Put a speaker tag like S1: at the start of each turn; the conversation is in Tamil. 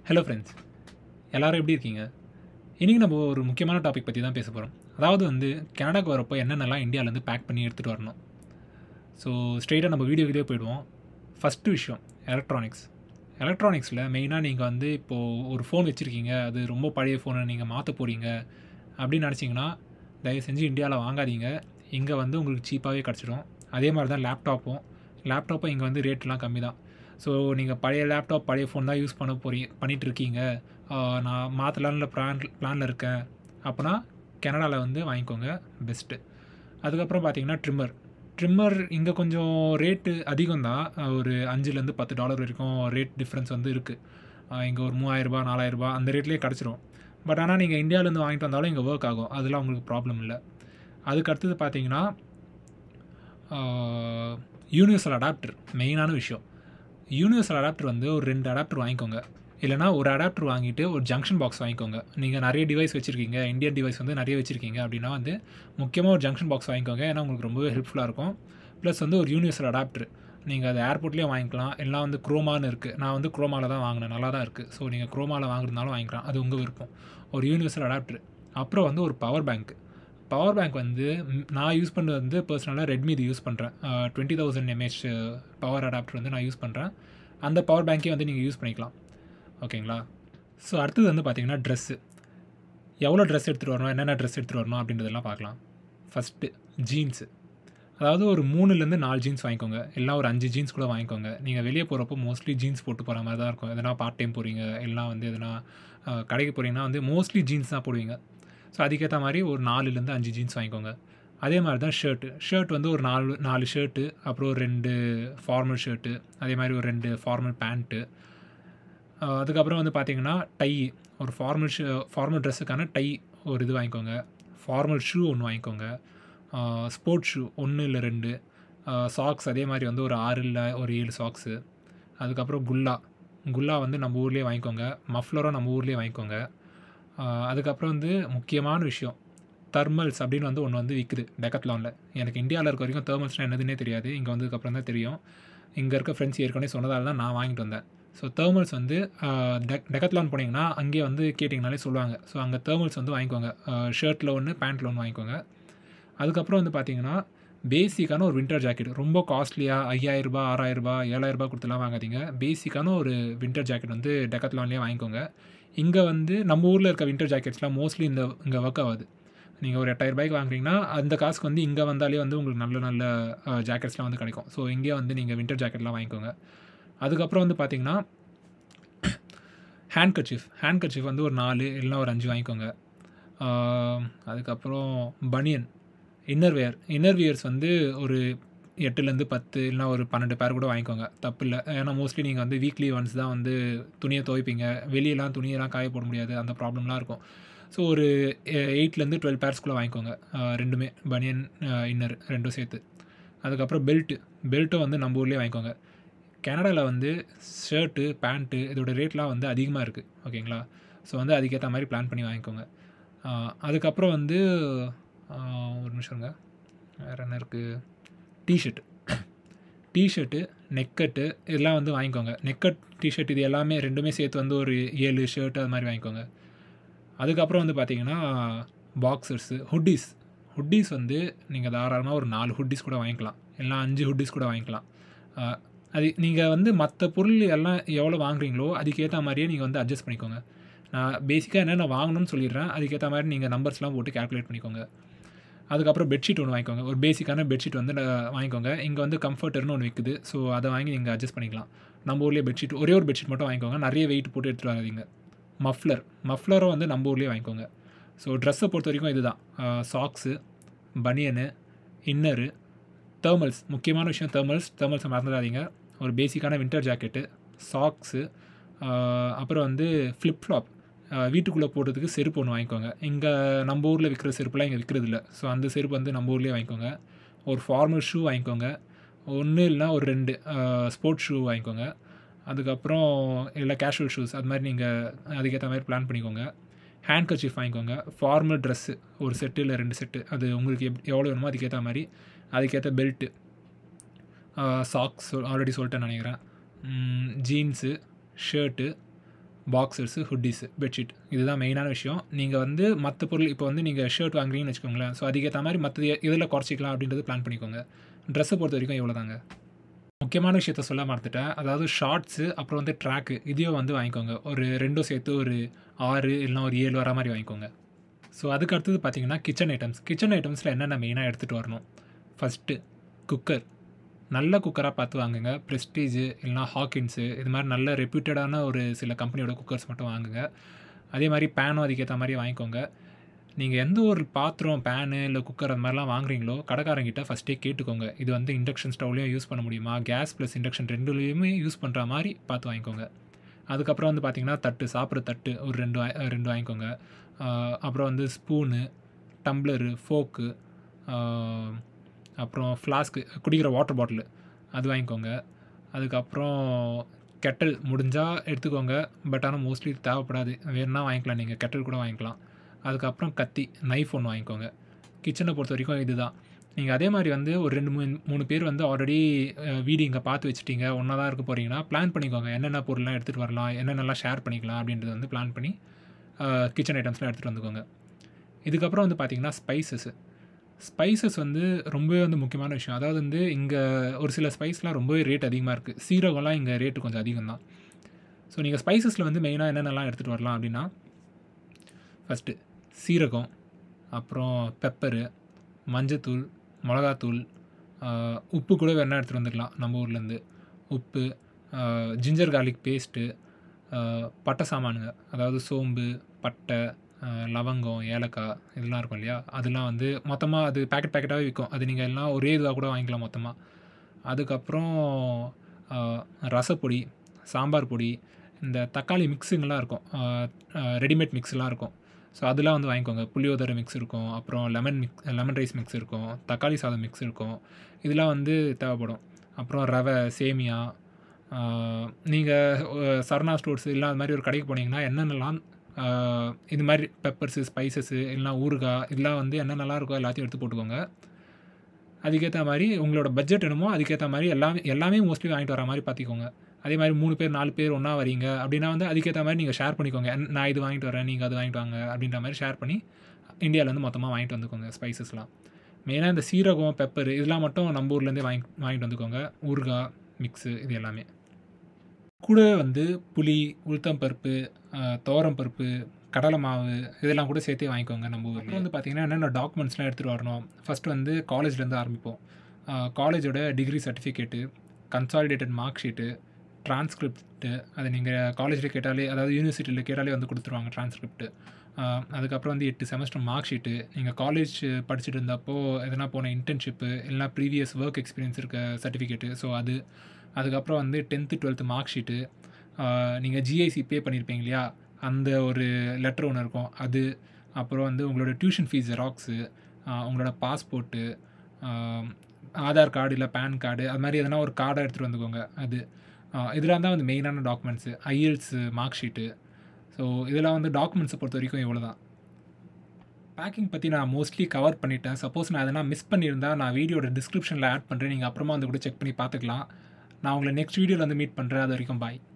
S1: ஹலோ ஃப்ரெண்ட்ஸ் எல்லாரும் எப்படி இருக்கீங்க இன்றைக்கி நம்ம ஒரு முக்கியமான டாபிக் பற்றி தான் பேச போகிறோம் அதாவது வந்து கனடாக்கு வரப்போ என்னென்னலாம் இந்தியாவிலேருந்து பேக் பண்ணி எடுத்துகிட்டு வரணும் ஸோ ஸ்ட்ரெயிட்டாக நம்ம வீடியோக்கிட்டே போயிடுவோம் ஃபஸ்ட்டு விஷயம் எலக்ட்ரானிக்ஸ் எலக்ட்ரானிக்ஸில் மெயினாக நீங்கள் வந்து இப்போது ஒரு ஃபோன் வச்சுருக்கீங்க அது ரொம்ப பழைய ஃபோனை நீங்கள் மாற்ற போகிறீங்க அப்படின்னு நினச்சிங்கன்னா தயவு செஞ்சு இந்தியாவில் வாங்காதீங்க இங்கே வந்து உங்களுக்கு சீப்பாகவே கிடச்சிடும் அதே மாதிரி தான் லேப்டாப்பும் லேப்டாப்பும் இங்கே வந்து ரேட்லாம் கம்மி தான் ஸோ நீங்கள் பழைய லேப்டாப் பழைய ஃபோன் தான் யூஸ் பண்ண போறீங்க பண்ணிகிட்டு இருக்கீங்க ஆஹ் நான் மாற்றலான்னு பிளான் பிளானில் இருக்கேன் அப்போனா கனடாவில் வந்து வாங்கிக்கோங்க பெஸ்ட்டு அதுக்கப்புறம் பார்த்தீங்கன்னா ட்ரிம்மர் ட்ரிம்மர் இங்கே கொஞ்சம் ரேட்டு அதிகம் தான் ஒரு அஞ்சுலேருந்து பத்து டாலர் வரைக்கும் ரேட் டிஃப்ரென்ஸ் வந்து இருக்குது இங்கே ஒரு மூவாயிரரூபா நாலாயிரரூபா அந்த ரேட்லேயே கிடச்சிரும் பட் ஆனால் நீங்கள் இந்தியாவிலேருந்து வாங்கிட்டு வந்தாலும் இங்கே ஒர்க் ஆகும் அதெல்லாம் உங்களுக்கு ப்ராப்ளம் இல்லை அதுக்கு அடுத்தது பார்த்தீங்கன்னா யூனிவர்சல் அடாப்டர் மெயினான விஷயம் யூனிவர்சல் அடாப்டர் வந்து ஒரு ரெண்டு அடாப்டர் வாங்கிக்கோங்க இல்லைனா ஒரு அடாப்டர் வாங்கிட்டு ஒரு ஜங்ஷன் பாக்ஸ் வாங்கிக்கோங்க நீங்கள் நிறைய டிவைஸ் வச்சுருக்கீங்க இந்தியன் டிவைஸ் வந்து நிறைய வச்சுருக்கீங்க அப்படின்னா வந்து முக்கியமாக ஒரு ஜங்ஷன் பாக்ஸ் வாங்கிக்கோங்க ஏன்னா உங்களுக்கு ரொம்பவே ஹெல்ப்ஃபுல்லாக இருக்கும் ப்ளஸ் வந்து ஒரு யூனிவர்சல் அடாப்டர் நீங்கள் அது ஏர்போர்ட்லேயே வாங்கிக்கலாம் எல்லாம் வந்து குரோமான்னு இருக்குது நான் வந்து குரோமாவில் தான் வாங்கினேன் நல்லா தான் இருக்குது ஸோ நீங்கள் குரோமாவில் வாங்குறதுனாலும் வாங்கிக்கலாம் அது உங்கள் விருப்பம் ஒரு யூனிவர்சல் அடாப்டர் அப்புறம் வந்து ஒரு பவர் பேங்க் பவர் பேங்க் வந்து ம், நான் யூஸ் பண்ணுறது வந்து பர்சனலாக ரெட்மி இது யூஸ் பண்ணுறேன் twenty thousand mAh power adapter வந்து நான் யூஸ் பண்ணுறேன் அந்த பவர் பேங்க்கே வந்து நீங்கள் யூஸ் பண்ணிக்கலாம் ஓகேங்களா ஸோ அடுத்தது வந்து பார்த்தீங்கன்னா ட்ரெஸ்ஸு எவ்வளோ ட்ரெஸ் எடுத்துகிட்டு வரணும் என்னென்ன ட்ரெஸ் எடுத்துகிட்டு வரணும் அப்படின்றதெல்லாம் பார்க்கலாம் ஃபஸ்ட்டு ஜீன்ஸு அதாவது ஒரு மூணுலேருந்து நாலு ஜீன்ஸ் வாங்கிக்கோங்க எல்லாம் ஒரு அஞ்சு ஜீன்ஸ் கூட வாங்கிக்கோங்க நீங்கள் வெளியே போகிறப்போ மோஸ்ட்லி ஜீன்ஸ் போட்டு போகிற மாதிரி தான் இருக்கும் எதனா பார்ட் டைம் போகிறீங்க எல்லாம் வந்து எதனா அஹ், கடைக்கு போகிறீங்கன்னா வந்து மோஸ்ட்லி ஜீன்ஸ் தான் போடுவீங்க ஸோ அதுக்கேற்ற மாதிரி ஒரு நாலுலேருந்து அஞ்சு ஜீன்ஸ் வாங்கிக்கோங்க அதே மாதிரி தான் ஷர்ட்டு ஷர்ட் வந்து ஒரு நாலு நாலு ஷர்ட்டு அப்புறம் ஒரு ரெண்டு ஃபார்மல் ஷர்ட்டு அதே மாதிரி ஒரு ரெண்டு ஃபார்மல் பேண்ட்டு அதுக்கப்புறம் வந்து பார்த்தீங்கன்னா டை ஒரு ஃபார்மல் ஷூ ஃபார்மல் ட்ரெஸ்ஸுக்கான டை ஒரு இது வாங்கிக்கோங்க ஃபார்மல் ஷூ ஒன்று வாங்கிக்கோங்க ஸ்போர்ட்ஸ் ஷூ ஒன்று இல்லை ரெண்டு சாக்ஸ் அதே மாதிரி வந்து ஒரு ஆறு இல்லை ஒரு ஏழு சாக்ஸு அதுக்கப்புறம் குல்லா குல்லா வந்து நம்ம ஊர்லேயே வாங்கிக்கோங்க மஃப்ளரும் நம்ம ஊர்லேயே வாங்கிக்கோங்க ஆஹ் அதுக்கப்புறம் வந்து முக்கியமான விஷயம் தெர்மல்ஸ் அப்படின்னு வந்து ஒன்று வந்து விற்குது டெக்கத்லானில் எனக்கு இந்தியாவில் இருக்க வரைக்கும் தெர்மல்ஸ்னால் என்னதுன்னே தெரியாது இங்கே வந்ததுக்கப்புறம் தான் தெரியும் இங்கே இருக்க ஃப்ரெண்ட்ஸ் ஏற்கனவே சொன்னதால தான் நான் வாங்கிட்டு வந்தேன் ஸோ தெர்மல்ஸ் வந்து டெக் டெக்கத்லான் போனீங்கன்னா அங்கேயே வந்து கேட்டிங்கனாலே சொல்லுவாங்க ஸோ அங்கே தெர்மல்ஸ் வந்து வாங்கிக்கோங்க ஷர்ட்டில் ஒன்று பேண்ட்டில் ஒன்று வாங்கிக்கோங்க அதுக்கப்புறம் வந்து பார்த்தீங்கன்னா பேசிக்கான ஒரு வின்டர் ஜாக்கெட் ரொம்ப காஸ்ட்லியாக ஐயாயிரரூபா ஆறாயிரரூபா ஏழாயிரரூபா கொடுத்துலாம் வாங்காதீங்க பேசிக்கான ஒரு வின்டர் ஜாக்கெட் வந்து டெக்கத்லான்லேயே வாங்கிக்கோங்க இங்கே வந்து நம்ம ஊரில் இருக்க வின்டர் ஜாக்கெட்ஸ்லாம் மோஸ்ட்லி இந்த இங்கே ஒர்க் ஆகாது நீங்கள் ஒரு எட்டாயிரம் ரூபாய்க்கு வாங்குறீங்கன்னா அந்த காசுக்கு வந்து இங்கே வந்தாலே வந்து உங்களுக்கு நல்ல நல்ல ஜாக்கெட்ஸ்லாம் வந்து கிடைக்கும் ஸோ இங்கேயே வந்து நீங்கள் வின்டர் ஜாக்கெட்லாம் வாங்கிக்கோங்க அதுக்கப்புறம் வந்து பார்த்தீங்கன்னா ஹேண்ட் கர்ச்சீஃப் ஹேண்ட் கர்ச்சீஃப் வந்து ஒரு நாலு இல்லைனா ஒரு அஞ்சு வாங்கிக்கோங்க ஆஹ் அதுக்கப்புறம் பனியன் இன்னர்வேர் இன்னர்வியர்ஸ் வந்து ஒரு எட்டுலேருந்து பத்து இல்லைனா ஒரு பன்னெண்டு பேர் கூட வாங்கிக்கோங்க தப்பு இல்லை ஏன்னா மோஸ்ட்லி நீங்கள் வந்து வீக்லி ஒன்ஸ் தான் வந்து துணியை துவைப்பீங்க வெளியெல்லாம் துணியெல்லாம் காய போட முடியாது அந்த ப்ராப்ளம்லாம் இருக்கும் ஸோ ஒரு எயிட்லேருந்து டுவெல் பேர்ஸ்குள்ளே வாங்கிக்கோங்க ஆஹ் ரெண்டுமே பனியன் இன்னர் ரெண்டும் சேர்த்து அதுக்கப்புறம் பெல்ட்டு பெல்ட்டும் வந்து நம்ம ஊர்லேயே வாங்கிக்கோங்க கனடாவில் வந்து ஷர்ட்டு பேண்ட்டு இதோட ரேட்லாம் வந்து அதிகமாக இருக்குது ஓகேங்களா ஸோ வந்து அதுக்கேற்ற மாதிரி பிளான் பண்ணி வாங்கிக்கோங்க ஆஹ் அதுக்கப்புறம் வந்து ஆஹ் ஒரு நிமிஷங்க வேறு என்ன இருக்குது டிஷர்ட் டிஷர்ட்டு நெக்கட்டு இதெல்லாம் வந்து வாங்கிக்கோங்க நெக்கட் டிஷர்ட் இது எல்லாமே ரெண்டுமே சேர்த்து வந்து ஒரு ஏழு ஷர்ட் அது மாதிரி வாங்கிக்கோங்க அதுக்கப்புறம் வந்து பார்த்தீங்கன்னா பாக்ஸர்ஸு ஹுட்டீஸ் ஹுட்டீஸ் வந்து நீங்கள் தாராளமாக ஒரு நாலு ஹுட்டீஸ் கூட வாங்கிக்கலாம் இல்லை அஞ்சு ஹுட்டீஸ் கூட வாங்கிக்கலாம் ஆஹ் அது நீங்கள் வந்து மற்ற பொருள் எல்லாம் எவ்வளோ வாங்குறீங்களோ அதுக்கேற்ற மாதிரியே நீங்கள் வந்து அட்ஜஸ்ட் பண்ணிக்கோங்க நான் பேசிக்காக என்ன நான் வாங்கணும்னு சொல்லிடுறேன் அதுக்கேற்ற மாதிரி நீங்கள் நம்பர்ஸ்லாம் போட்டு கால்குலேட் பண்ணிக்கோங்க அதுக்கப்புறம் பெட்ஷீட் ஒன்று வாங்கிக்கோங்க ஒரு பேசிக்கான பெட்ஷீட் வந்து நான் வாங்கிக்கோங்க இங்கே வந்து கம்ஃபர்டர்னு ஒன்று விற்குது ஸோ அதை வாங்கி நீங்கள் அட்ஜஸ்ட் பண்ணிக்கலாம் நம்ம ஊர்லேயே பெட்ஷீட் ஒரே ஒரு பெட்ஷீட் மட்டும் வாங்கிக்கோங்க நிறைய வெயிட் போட்டு எடுத்துகிட்டு வராதீங்க மஃப்ளர் மஃப்ளரும் வந்து நம்ம ஊர்லேயே வாங்கிக்கோங்க ஸோ ட்ரெஸ்ஸை பொறுத்த வரைக்கும் இதுதான் சாக்ஸு பனியனு இன்னரு தெர்மல்ஸ் முக்கியமான விஷயம் தெர்மல்ஸ் தெர்மல்ஸை மறந்துடாதீங்க ஒரு பேசிக்கான வின்டர் ஜாக்கெட்டு சாக்ஸு அப்புறம் வந்து ஃப்ளிப் ஃப்ளாப் வீட்டுக்குள்ளே போடுறதுக்கு செருப்பு ஒன்று வாங்கிக்கோங்க இங்கே நம்ம ஊரில் விற்கிற செருப்புலாம் இங்கே விற்கிறது இல்லை ஸோ அந்த செருப்பு வந்து நம்ம ஊர்லேயே வாங்கிக்கோங்க ஒரு ஃபார்மல் ஷூ வாங்கிக்கோங்க ஒன்று இல்லைனா ஒரு ரெண்டு ஸ்போர்ட்ஸ் ஷூ வாங்கிக்கோங்க அதுக்கப்புறம் இல்லை கேஷுவல் ஷூஸ் அது மாதிரி நீங்கள் அதுக்கேற்ற மாதிரி பிளான் பண்ணிக்கோங்க ஹேண்ட் கர்ச்சீஃப் வாங்கிக்கோங்க ஃபார்மல் ட்ரெஸ்ஸு ஒரு செட்டு இல்லை ரெண்டு செட்டு அது உங்களுக்கு எப் எவ்வளோ வேணுமோ அதுக்கேற்ற மாதிரி அதுக்கேற்ற பெல்ட்டு சாக்ஸ் ஆல்ரெடி சொல்லிட்டேன் நினைக்கிறேன் jeans shirt boxers hoodies bedsheet இதுதான் மெயினான விஷயம் நீங்கள் வந்து மற்ற பொருள் இப்போ வந்து நீங்கள் ஷர்ட் வாங்குறீங்கன்னு வச்சுக்கோங்களேன் ஸோ அதுக்கேற்ற மாதிரி மற்ற இதில் குறைச்சிக்கலாம் அப்படின்றது பிளான் பண்ணிக்கோங்க ட்ரெஸ்ஸை பொறுத்த வரைக்கும் இவ்வளோ தாங்க முக்கியமான விஷயத்த சொல்ல மறந்துட்டேன் அதாவது ஷார்ட்ஸு அப்புறம் வந்து ட்ராக்கு இதையும் வந்து வாங்கிக்கோங்க ஒரு ரெண்டும் சேர்த்து ஒரு ஆறு இல்லைனா ஒரு ஏழு வர மாதிரி வாங்கிக்கோங்க ஸோ அதுக்கு அடுத்தது பார்த்தீங்கன்னா கிச்சன் ஐட்டம்ஸ் கிச்சன் ஐட்டம்ஸில் என்னென்ன மெயினாக எடுத்துகிட்டு வரணும் ஃபஸ்ட்டு குக்கர் நல்ல குக்கராக பார்த்து வாங்குங்க ப்ரெஸ்டீஜு இல்லைனா ஹாக்கின்ஸு இது மாதிரி நல்ல ரெப்யூட்டடான ஒரு சில கம்பெனியோட குக்கர்ஸ் மட்டும் வாங்குங்க அதே மாதிரி பேனும் அதுக்கேற்ற மாதிரி வாங்கிக்கோங்க நீங்கள் எந்த ஒரு பாத்திரம் பேனு இல்லை குக்கர் அந்த மாதிரிலாம் வாங்குறீங்களோ கடைக்காரங்கிட்ட ஃபஸ்ட்டே கேட்டுக்கோங்க இது வந்து இண்டக்ஷன் ஸ்டவ்லேயும் யூஸ் பண்ண முடியுமா கேஸ் ப்ளஸ் இண்டக்ஷன் ரெண்டுலேயுமே யூஸ் பண்ணுற மாதிரி பார்த்து வாங்கிக்கோங்க அதுக்கப்புறம் வந்து பார்த்திங்கன்னா தட்டு சாப்பிட்ற தட்டு ஒரு ரெண்டு வா- ரெண்டு வாங்கிக்கோங்க ஆஹ் அப்புறம் வந்து ஸ்பூனு டம்ளரு ஃபோக்கு அப்புறம் ஃப்ளாஸ்க்கு குடிக்கிற வாட்டர் பாட்டிலு அது வாங்கிக்கோங்க அதுக்கப்புறம் கெட்டல் முடிஞ்சால் எடுத்துக்கோங்க பட் ஆனால் மோஸ்ட்லி தேவைப்படாது வேணும்னா வாங்கிக்கலாம் நீங்கள் கெட்டல் கூட வாங்கிக்கலாம் அதுக்கப்புறம் கத்தி நைஃப் ஒன்று வாங்கிக்கோங்க கிச்சனை பொறுத்த வரைக்கும் இதுதான் நீங்கள் அதே மாதிரி வந்து ஒரு ரெண்டு மூணு மூணு பேர் வந்து ஆல்ரெடி வீடு இங்கே பார்த்து வச்சுட்டீங்க ஒன்றா தான் இருக்க போகிறீங்கன்னா பிளான் பண்ணிக்கோங்க என்னென்ன பொருள்லாம் எடுத்துகிட்டு வரலாம் என்னென்னலாம் ஷேர் பண்ணிக்கலாம் அப்படின்றத வந்து பிளான் பண்ணி கிச்சன் ஐட்டம்ஸ்லாம் எடுத்துகிட்டு வந்துக்கோங்க இதுக்கப்புறம் வந்து பார்த்தீங்கன்னா ஸ்பைசஸ் ஸ்பைசஸ் வந்து ரொம்பவே வந்து முக்கியமான விஷயம் அதாவது வந்து இங்கே ஒரு சில ஸ்பைஸ்லாம் ரொம்பவே ரேட் அதிகமாக இருக்குது சீரகம்லாம் இங்கே ரேட்டு கொஞ்சம் அதிகம் தான் ஸோ நீங்கள் ஸ்பைசஸில் வந்து மெயினாக என்னென்னலாம் எடுத்துகிட்டு வரலாம் அப்படின்னா ஃபஸ்ட்டு சீரகம் அப்புறம் பெப்பரு மஞ்சத்தூள் மிளகாத்தூள் ஆஹ் உப்பு கூட வேணால் எடுத்துகிட்டு வந்துக்கலாம் நம்ம ஊர்லேருந்து உப்பு ஜிஞ்சர் garlic பேஸ்ட்டு பட்டை சாமானுங்க அதாவது சோம்பு பட்டை ஆஹ் லவங்கம் ஏலக்காய் இதெல்லாம் இருக்கும் இல்லையா அதெல்லாம் வந்து மொத்தமாக அது பேக்கெட் பேக்கெட்டாகவே விற்கும் அது நீங்கள் எல்லாம் ஒரே இதுவாக கூட வாங்கிக்கலாம் மொத்தமாக அதுக்கப்புறம் ஆஹ் ரசப்பொடி சாம்பார் பொடி இந்த தக்காளி மிக்ஸுங்கெல்லாம் இருக்கும் ரெடிமேட் மிக்ஸ்லாம் இருக்கும் ஸோ அதெல்லாம் வந்து வாங்கிக்கோங்க புளியோதரை மிக்ஸ் இருக்கும் அப்புறம் lemon mix lemon rice mix இருக்கும் தக்காளி சாதம் மிக்ஸ் இருக்கும் இதெல்லாம் வந்து தேவைப்படும் அப்புறம் ரவை சேமியா நீங்கள் சரணா ஸ்டோர்ஸ் இல்லை அது மாதிரி ஒரு கடைக்கு போனீங்கன்னா என்னென்னலாம் ஆஹ் இது மாதிரி பெப்பர்ஸு ஸ்பைசஸ்ஸு இல்லைனா ஊறுகாய் இதெல்லாம் வந்து என்னென்னலாம் இருக்கோ எல்லாத்தையும் எடுத்து போட்டுக்கோங்க அதுக்கேற்ற மாதிரி உங்களோட பட்ஜெட் என்னமோ அதுக்கேற்ற மாதிரி எல்லாமே எல்லாமே மோஸ்ட்லி வாங்கிட்டு வர மாதிரி பார்த்துக்கோங்க அதே மாதிரி மூணு பேர் நாலு பேர் ஒன்றா வரீங்க அப்படின்னா வந்து அதுக்கேற்ற மாதிரி நீங்கள் ஷேர் பண்ணிக்கோங்க என்- நான் இது வாங்கிட்டு வரேன் நீங்கள் அது வாங்கிட்டு வாங்க அப்படின்ற மாதிரி ஷேர் பண்ணி இந்தியாவிலேருந்து மொத்தமாக வாங்கிட்டு வந்துக்கோங்க ஸ்பைசஸ்லாம் மெயினாக இந்த சீரகம் பெப்பர் இதெல்லாம் மட்டும் நம்ம ஊர்லேருந்தே வாங்கி வாங்கிட்டு வந்துக்கோங்க ஊறுகாய் மிக்ஸு இது எல்லாமே கூட வந்து புளி உளுத்தம் பருப்பு தோரம் பருப்பு கடலை மாவு இதெல்லாம் கூட சேர்த்தே வாங்கிக்கோங்க நம்ம ஊரில் வந்து பார்த்திங்கன்னா என்னென்ன டாக்குமெண்ட்ஸ்லாம் எடுத்துகிட்டு வரணும் ஃபஸ்ட்டு வந்து காலேஜ்லேருந்து ஆரம்பிப்போம் காலேஜோட degree certificate consolidated mark sheet transcript அது நீங்கள் காலேஜில் கேட்டாலே அதாவது யூனிவர்சிட்டியில் கேட்டாலே வந்து கொடுத்துருவாங்க டிரான்ஸ்கிரிப்ட்டு அதுக்கப்புறம் வந்து எட்டு செமஸ்டர் மார்க் ஷீட்டு நீங்கள் காலேஜ் படிச்சுட்டு இருந்தப்போ எதனா போன இன்டர்ன்ஷிப்பு இல்லைனா ப்ரீவியஸ் ஒர்க் எக்ஸ்பீரியன்ஸ் இருக்க சர்டிஃபிகேட்டு ஸோ அது அதுக்கப்புறம் வந்து டென்த்து டுவெல்த்து மார்க் ஷீட்டு நீங்கள் ஜிஐசி பே பண்ணியிருப்பீங்க இல்லையா அந்த ஒரு லெட்டர் ஒன்று இருக்கும் அது அப்புறம் வந்து உங்களோட டியூஷன் ஃபீஸ் ஜெராக்ஸு உங்களோட பாஸ்போர்ட்டு ஆதார் கார்டு இல்லை பேன் கார்டு அது மாதிரி எதனா ஒரு கார்டை எடுத்துகிட்டு வந்துக்கோங்க அது ஆஹ் இதெல்லாம் தான் வந்து மெயினான documents IELTS mark sheet so இதெல்லாம் வந்து டாக்குமெண்ட்ஸை பொறுத்த வரைக்கும் இவ்வளோ தான் பேக்கிங் பற்றி நான் மோஸ்ட்லி கவர் பண்ணிட்டேன் சப்போஸ் நான் எதனா மிஸ் பண்ணியிருந்தா நான் வீடியோட டிஸ்கிரிப்ஷனில் ஆட் பண்ணுறேன் நீங்கள் அப்புறமா வந்து கூட செக் பண்ணி பார்த்துக்கலாம் நான் உங்களை நெக்ஸ்ட் வீடியோவில் வந்து மீட் பண்ணுறேன் அது வரைக்கும் பாய்